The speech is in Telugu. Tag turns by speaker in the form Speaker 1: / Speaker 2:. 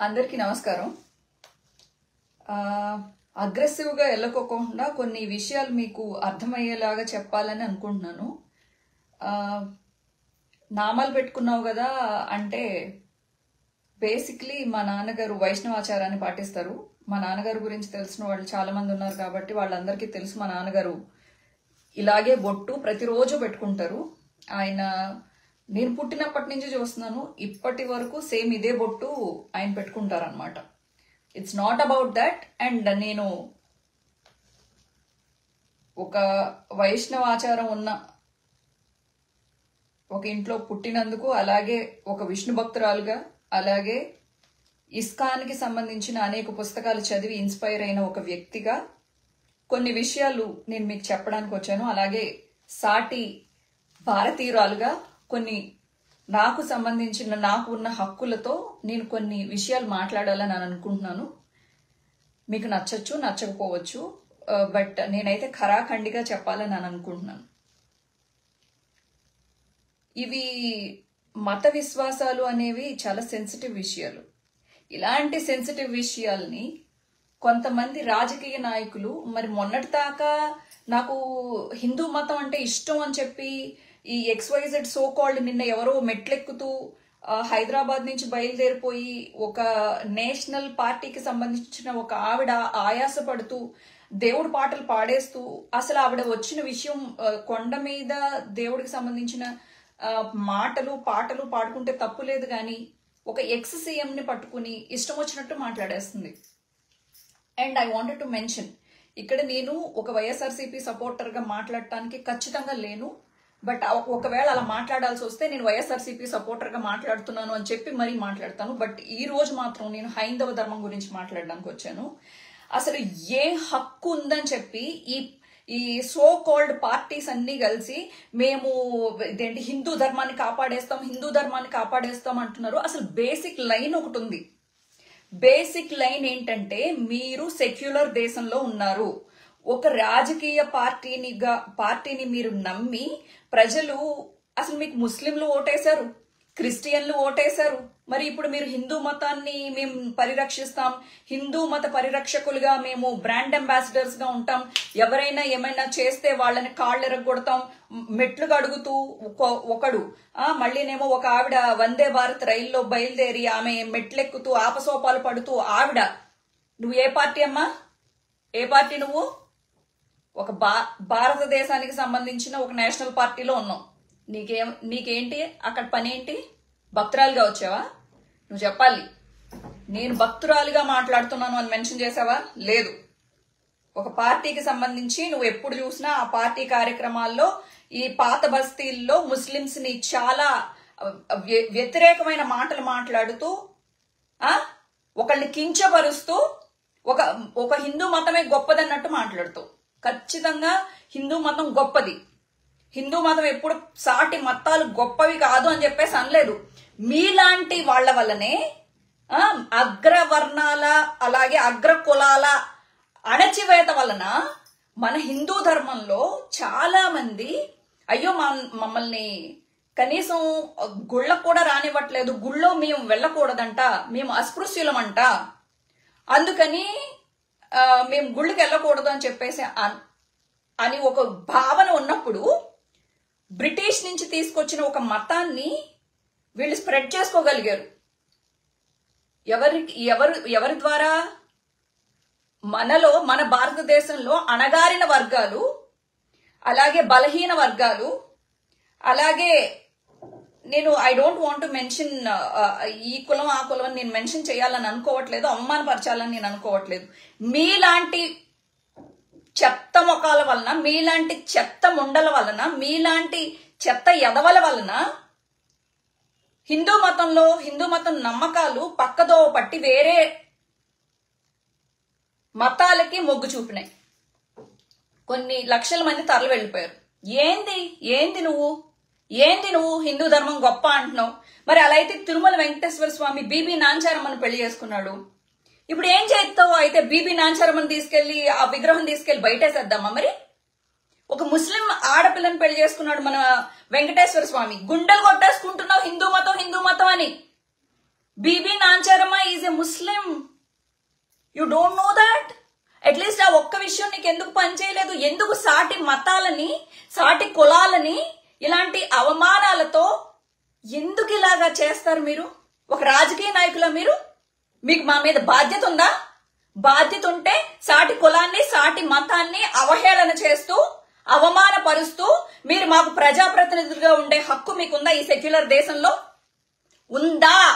Speaker 1: అందరికీ నమస్కారం ఆ, అగ్రెసివ్గా వెళ్ళకోకుండా కొన్ని విషయాలు మీకు అర్థమయ్యేలాగా చెప్పాలని అనుకుంటున్నాను ఆ, నామాలు పెట్టుకున్నావు కదా అంటే బేసిక్లీ మా నాన్నగారు వైష్ణవాచారాన్ని పాటిస్తారు మా నాన్నగారు గురించి తెలిసిన వాళ్ళు చాలా మంది ఉన్నారు కాబట్టి వాళ్ళందరికీ తెలుసు మా నాన్నగారు ఇలాగే బొట్టు ప్రతిరోజు పెట్టుకుంటారు ఆయన నేను పుట్టినప్పటి నుంచి చూస్తున్నాను ఇప్పటి వరకు సేమ్ ఇదే బొట్టు ఆయన పెట్టుకుంటారు అనమాట it's not about that and నేను ఒక వైష్ణవ ఆచారం ఉన్న ఒక ఇంట్లో పుట్టినందుకు అలాగే ఒక విష్ణు భక్తురాలుగా అలాగే ఇస్కాన్కి సంబంధించిన అనేక పుస్తకాలు చదివి ఇన్స్పైర్ అయిన ఒక వ్యక్తిగా కొన్ని విషయాలు నేను మీకు చెప్పడానికి వచ్చాను అలాగే సాటి భారతీయురాలుగా కొన్ని నాకు సంబంధించిన నాకు ఉన్న హక్కులతో నేను కొన్ని విషయాలు మాట్లాడాలని నేను అనుకుంటున్నాను మీకు నచ్చచ్చు నచ్చకపోవచ్చు బట్ నేనైతే ఖరాఖండిగా చెప్పాలని నేను అనుకుంటున్నాను ఇవి మత విశ్వాసాలు అనేవి చాలా సెన్సిటివ్ విషయాలు ఇలాంటి సెన్సిటివ్ విషయాల్ని కొంతమంది రాజకీయ నాయకులు మరి మొన్నటిదాకా నాకు హిందూ మతం అంటే ఇష్టం అని చెప్పి ఈ ఎక్స్వైజెడ్ సో కాల్డ్ నిన్న ఎవరో మెట్లెక్కుతూ ఆ, హైదరాబాద్ నుంచి బయలుదేరిపోయి ఒక నేషనల్ పార్టీకి సంబంధించిన ఒక ఆవిడ ఆయాసపడుతూ దేవుడి పాటలు పాడేస్తూ అసలు ఆవిడ వచ్చిన విషయం ఆ, కొండ మీద దేవుడికి సంబంధించిన ఆ, మాటలు పాటలు పాడుకుంటే తప్పు లేదు కానీ ఒక ఎక్స్ ని పట్టుకుని ఇష్టం వచ్చినట్టు మాట్లాడేస్తుంది and I wanted to mention ఇక్కడ నేను ఒక వైఎస్ఆర్సీపీ సపోర్టర్గా మాట్లాడటానికి ఖచ్చితంగా లేను బట్ ఒకవేళ అలా మాట్లాడాల్సి వస్తే నేను వైఎస్ఆర్సీపీ సపోర్టర్గా మాట్లాడుతున్నాను అని చెప్పి మరీ మాట్లాడతాను బట్ ఈ రోజు మాత్రం నేను హైందవ ధర్మం గురించి మాట్లాడడానికి వచ్చాను అసలు ఏ హక్కు ఉందని చెప్పి ఈ ఈ సో కాల్డ్ పార్టీస్ అన్ని కలిసి మేము ఇదేంటి హిందూ ధర్మాన్ని కాపాడేస్తాం హిందూ ధర్మాన్ని కాపాడేస్తాం అంటున్నారు అసలు బేసిక్ లైన్ ఒకటి ఉంది బేసిక్ లైన్ ఏంటంటే మీరు సెక్యులర్ దేశంలో ఉన్నారు ఒక రాజకీయ పార్టీనిగా పార్టీని మీరు నమ్మి ప్రజలు అసలు మీకు ముస్లింలు ఓటేశారు క్రిస్టియన్లు ఓటేశారు మరి ఇప్పుడు మీరు హిందూ మతాన్ని మేము పరిరక్షిస్తాం హిందూ మత పరిరక్షకులుగా మేము బ్రాండ్ అంబాసిడర్స్ గా ఉంటాం ఎవరైనా ఏమైనా చేస్తే వాళ్ళని కాళ్ళు ఎరగొడతాం మెట్లు అడుగుతూ ఒక- ఒకడు ఆ మళ్ళీనేమో ఒక ఆవిడ వందే భారత్ రైల్లో బయలుదేరి ఆమె మెట్లెక్కుతూ ఆపసోపాలు పడుతూ ఆవిడ నువ్వు ఏ పార్టీ అమ్మా ఏ పార్టీ నువ్వు ఒక భా భారతదేశానికి సంబంధించిన ఒక నేషనల్ పార్టీలో ఉన్నావు నీకేం నీకేంటి అక్కడ పని ఏంటి భక్తురాలుగా వచ్చావా నువ్వు చెప్పాలి నేను భక్తురాలుగా మాట్లాడుతున్నాను అని మెన్షన్ చేసావా లేదు ఒక పార్టీకి సంబంధించి నువ్వు ఎప్పుడు చూసినా ఆ పార్టీ కార్యక్రమాల్లో ఈ పాత బస్తీల్లో ముస్లింస్ ని చాలా వ్య- వ్యతిరేకమైన మాటలు మాట్లాడుతూ ఆ ఒకళ్ళని కించపరుస్తూ ఒక ఒక హిందూ మతమే గొప్పదన్నట్టు మాట్లాడుతూ ఖచ్చితంగా హిందూ మతం గొప్పది హిందూ మతం ఎప్పుడు సాటి మతాలు గొప్పవి కాదు అని చెప్పేసి అనలేదు మీలాంటి వాళ్ళ వల్లనే ఆ, అగ్రవర్ణాల అలాగే అగ్ర కులాల అణచివేత వలన మన హిందూ ధర్మంలో చాలా మంది అయ్యో మా- మమ్మల్ని కనీసం గుళ్ళకు కూడా రానివ్వట్లేదు గుళ్ళో మేము వెళ్ళకూడదంట మేము అస్పృశ్యులమంట అందుకని ఆ, మేము గుళ్ళకి వెళ్ళకూడదు అని చెప్పేసి అన్- అని ఒక భావన ఉన్నప్పుడు బ్రిటిష్ నుంచి తీసుకొచ్చిన ఒక మతాన్ని వీళ్ళు స్ప్రెడ్ చేసుకోగలిగారు ఎవరి ఎవరు ఎవరి ద్వారా మనలో మన భారతదేశంలో అణగారిన వర్గాలు అలాగే బలహీన వర్గాలు అలాగే నేను I don't want to mention ఈ కులం ఆ కులం అని నేను మెన్షన్ చేయాలని అనుకోవట్లేదు అవమానపరచాలని నేను అనుకోవట్లేదు మీలాంటి చెత్త మొఖాల వలన మీలాంటి చెత్త ముండల వలన మీలాంటి చెత్త ఎదవల వలన హిందూ మతంలో హిందూ మతం నమ్మకాలు పక్కదో పట్టి వేరే మతాలకి మొగ్గు చూపినాయి కొన్ని లక్షల మంది తరలి వెళ్ళిపోయారు ఏంది ఏంది నువ్వు ఏంది నువ్వు హిందూ ధర్మం గొప్ప అంటున్నావు మరి అలా అయితే తిరుమల వెంకటేశ్వర స్వామి బీబీ నాంచారమ్మని పెళ్లి చేసుకున్నాడు ఇప్పుడు ఏం చేస్తావు అయితే బీబీ నాంచారమ్మని తీసుకెళ్లి ఆ విగ్రహం తీసుకెళ్లి బయటేసేద్దామా మరి ఒక ముస్లిం ఆడపిల్లని పెళ్లి చేసుకున్నాడు మన వెంకటేశ్వర స్వామి గుండెలు కొట్టేసుకుంటున్నావు హిందూ మతం హిందూ మతం అని Bibi Nancharamma is a Muslim you don't know that at least ఆ ఒక్క విషయం నీకు ఎందుకు పనిచేయలేదు ఎందుకు సాటి మతాలని సాటి కులాలని ఇలాంటి అవమానాలతో ఎందుకు ఇలాగా చేస్తారు మీరు ఒక రాజకీయ నాయకుల మీరు మీకు మా మీద బాధ్యత ఉందా బాధ్యత ఉంటే సాటి కులాన్ని సాటి మతాన్ని అవహేళన చేస్తూ అవమానపరుస్తూ మీరు మాకు ప్రజాప్రతినిధులుగా ఉండే హక్కు మీకుందా ఈ సెక్యులర్ దేశంలో ఉందా